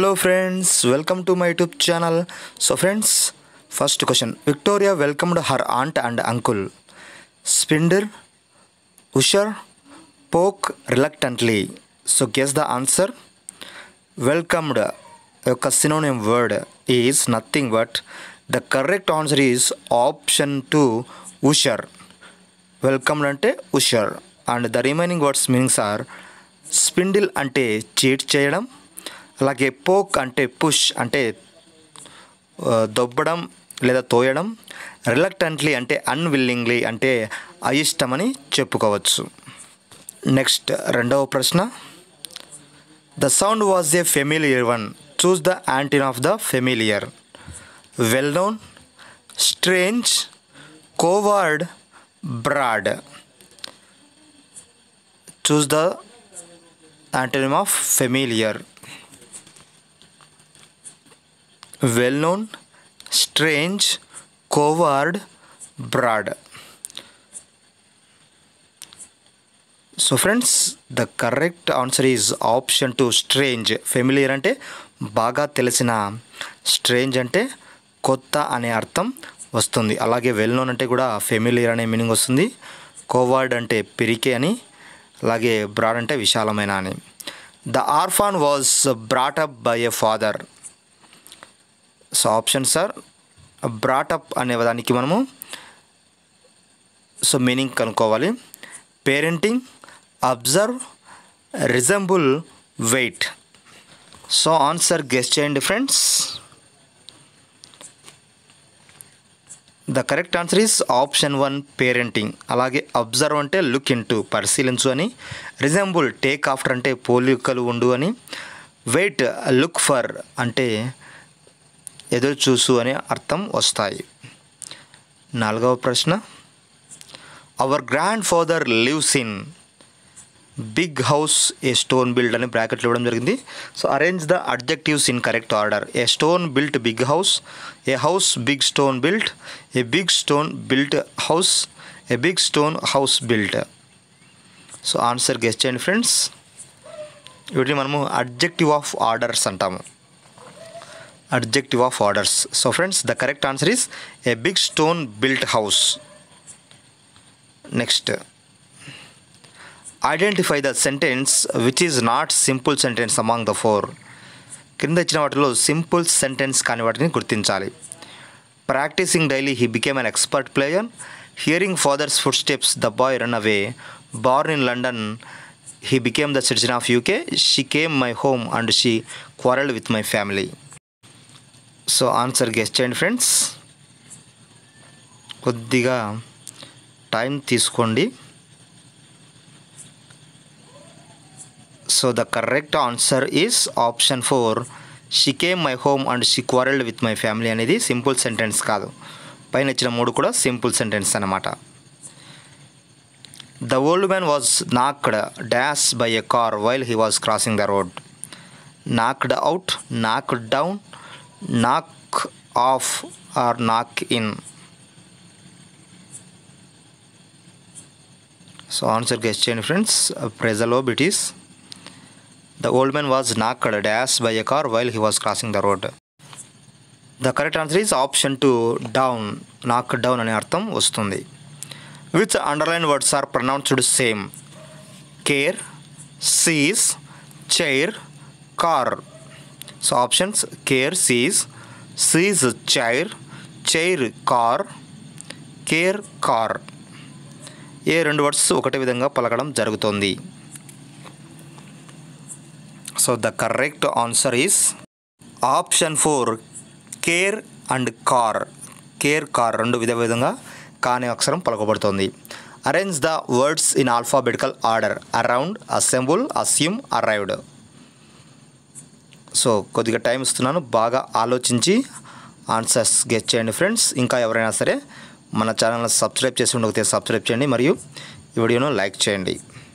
Hello friends welcome to my YouTube channel so friends first question Victoria welcomed her aunt and uncle spindle usher poke reluctantly so guess the answer welcomed యొక్క synonym word is nothing but the correct answer is option two usher welcomed అంటే usher and the remaining words meanings are spindle అంటే cheat చేయడం అలాగే poke అంటే push అంటే ఆ, దొబ్బడం లేదా తోయడం reluctantly అంటే అన్విల్లింగ్లీ అంటే అయిష్టమని చెప్పుకోవచ్చు నెక్స్ట్ రెండవ ప్రశ్న the sound was a familiar one choose the antonym of the familiar well known strange coward broad choose the antonym of familiar well known strange coward broad so friends the correct answer is option two strange familiar అంటే బాగా తెలిసిన strange అంటే కొత్త అనే అర్థం వస్తుంది అలాగే well known అంటే కూడా ఫెమిలియర్ అనే మీనింగ్ వస్తుంది కోవార్డ్ అంటే పిరికే అని అలాగే బ్రాడ్ అంటే విశాలమైన అని the orphan was brought up by a father so option sir brought up అనే దానికి మనము సో మీనింగ్ కనుక్కోవాలి parenting observe resemble wait so answer guest చేయండి friends the correct answer is option one parenting అలాగే అబ్జర్వ్ అంటే లుక్ ఇంటూ పరిశీలించు అని resemble take after అంటే పోలికలు ఉండు అని వెయిట్ లుక్ ఫర్ అంటే ఎదురు చూసు అనే అర్థం వస్తాయి నాలుగవ ప్రశ్న our grandfather lives in big house a stone build అని బ్రాకెట్లు ఇవ్వడం జరిగింది so arrange the adjectives in correct order a stone built big house a house big stone built a big stone built house a big stone house built so answer guest చేయండి friends వీటిని మనము adjective of orders అంటాము adjective of orders so friends the correct answer is a big stone built house next identify the sentence which is not simple sentence among the four కింద ఇచ్చిన వాటిలో simple sentence కాని వాటిని గుర్తించాలి practising daily he became an expert player hearing father's footsteps the boy run away born in London he became the citizen of UK she came my home and she quarrelled with my family so answer guest చేయండి friends కొద్దిగా time తీసుకోండి so the correct answer is option four she came my home and she quarrelled with my family అనేది simple sentence కాదు పైన ఇచ్చిన మూడు కూడా simple sentence అనమాట the old man was knocked dash by a car while he was crossing the road knocked out knock down knock off or knock in so answer guest చేయండి friends ప్రెజలో it is the old man was knocked dash by a car while he was crossing the road the correct answer is option two down knock down అనే అర్థం వస్తుంది which underlined words are pronounced same care seize chair car so options care seize seize chair chair car care car ఏ రెండు words ఒకటే విధంగా పలకడం జరుగుతుంది so the correct answer is option four care and car care car రెండు విధ విధంగా కాని అక్షరం పలకబడుతుంది arrange the words in alphabetical order around assemble assume arrived so కొద్దిగా టైం ఇస్తున్నాను బాగా ఆలోచించి ఆన్సర్స్ గెట్ చేయండి ఫ్రెండ్స్ ఇంకా ఎవరైనా సరే మన ఛానల్ని సబ్స్క్రైబ్ చేసి ఉండకపోతే సబ్స్క్రైబ్ చేయండి మరియు ఈ వీడియోను లైక్ చేయండి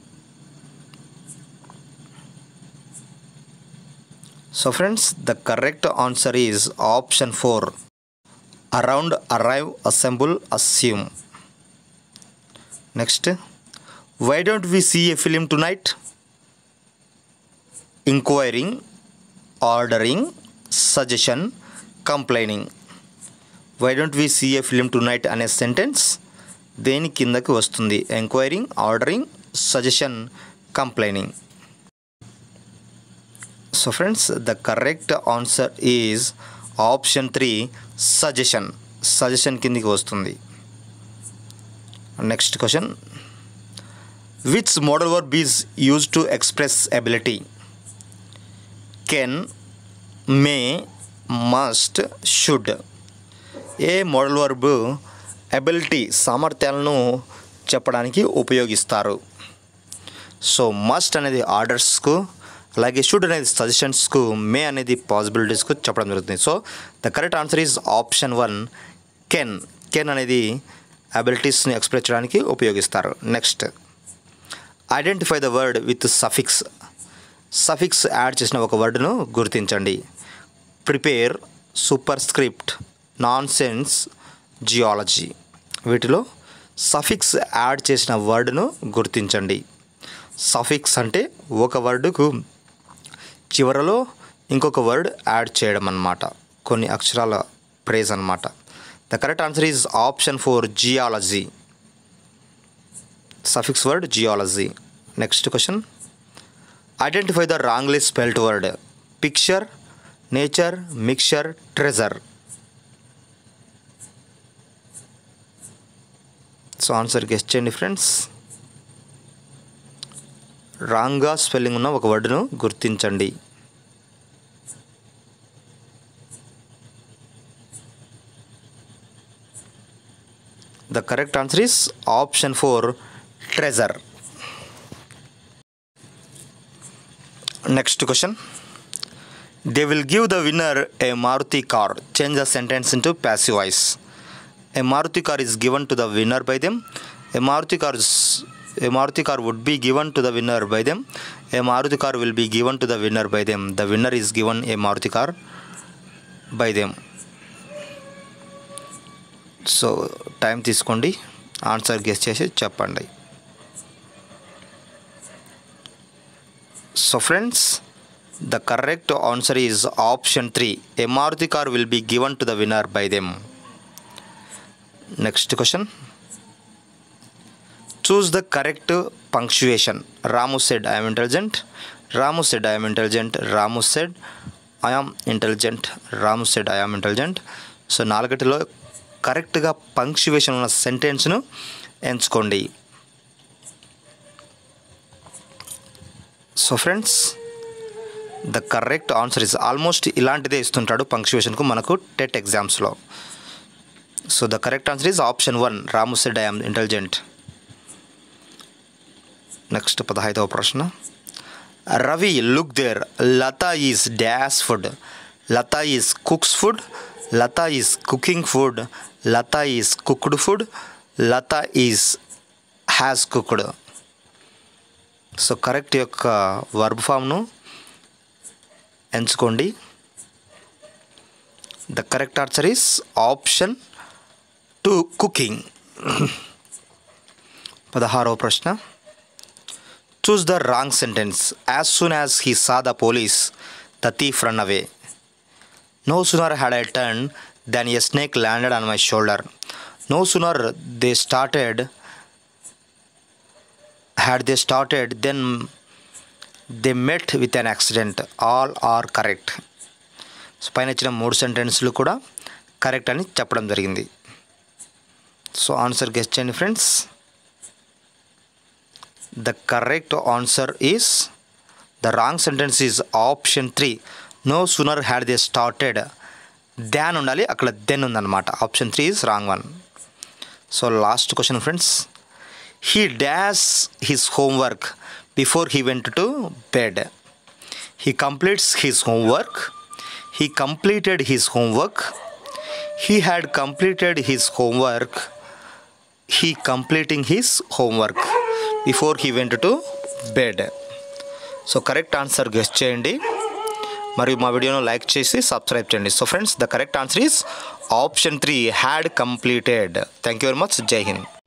so friends the correct answer is option four around arrive assemble assume next why don't we see a film tonight inquiring ordering suggestion complaining why don't we see a film tonight అనే sentence దేని కిందకి వస్తుంది enquiring ordering suggestion complaining so friends the correct answer is option three suggestion suggestion కిందికి వస్తుంది next question which modal verb is use to express ability can May must should a modal verb ability సామర్థ్యాలను చెప్పడానికి ఉపయోగిస్తారు so must అనేది ఆర్డర్స్కు అలాగే should అనేది సజెషన్స్కు మే అనేది పాసిబిలిటీస్కు చెప్పడం జరుగుతుంది so the correct answer is option one can can అనేది అబిలిటీస్ని ఎక్స్ప్రెస్ చేయడానికి ఉపయోగిస్తారు next identify the word with suffix suffix add చేసిన ఒక వర్డ్ను గుర్తించండి prepare superscript nonsense geology వీటిలో సఫిక్స్ యాడ్ చేసిన వర్డ్ను గుర్తించండి సఫిక్స్ అంటే ఒక వర్డుకు చివరలో ఇంకొక వర్డ్ యాడ్ చేయడం అన్నమాట కొన్ని అక్షరాల ప్రేజ్ అన్నమాట the correct answer is option four geology suffix word geology next question identify the wrongly spelt word picture nature mixture treasure so answer guest చేయండి ఫ్రెండ్స్ రాంగ్గా స్పెల్లింగ్ ఉన్న ఒక వర్డ్ను గుర్తించండి the correct answer is option four treasure next question they will give the winner a Maruti car change the sentence into passive voice a Maruti car is given to the winner by them A Maruti car a Maruti car would be given to the winner by them. A Maruti car will be given to the winner by them. The winner is given a Maruti car by them. So time తీసుకోండి answer guess చేసి చెప్పండి so friends the correct answer is option three a Maruti car will be given to the winner by them next question choose the correct punctuation Ramu said I'm intelligent Ramu said I'm intelligent Ramu said I am intelligent Ramu said I am intelligent so నాలుగటిలో కరెక్ట్గా punctuation ఉన్న సెంటెన్స్ను ఎంచుకోండి so friends the correct answer is almost ఇలాంటిదే ఇస్తుంటాడు పంక్చువేషన్కు మనకు TET ఎగ్జామ్స్లో so the correct answer is option one Ramu said I am intelligent next పదహైదవ ప్రశ్న Ravi look there Lata is dash food Lata is cooks food Lata is cooking food Lata is cooked food Lata is has cooked so correct యొక్క verb ఫామ్ను ఎంచుకోండి the correct answer is option two cooking పదహారవ ప్రశ్న choose the wrong sentence as soon as he saw the police the thief run away no sooner had I turn then a snake landed on my shoulder no sooner they started had they started then they met with an accident all are correct so పైన ఇచ్చిన మూడు సెంటెన్స్లు కూడా correct అని చెప్పడం జరిగింది so answer guest చేయండి friends the correct answer is the wrong sentence is option three no sooner had they started than ఉండాలి అక్కడ దెన్ ఉందన్నమాట option three is wrong one so last question friends he dash his homework before he went to bed he completes his homework he completed his homework he had completed his homework he completing his homework before he went to bed so correct answer guest చేయండి మరియు మా వీడియోను like చేసి subscribe చేయండి so friends the correct answer is option three had completed thank you very much Jai Hind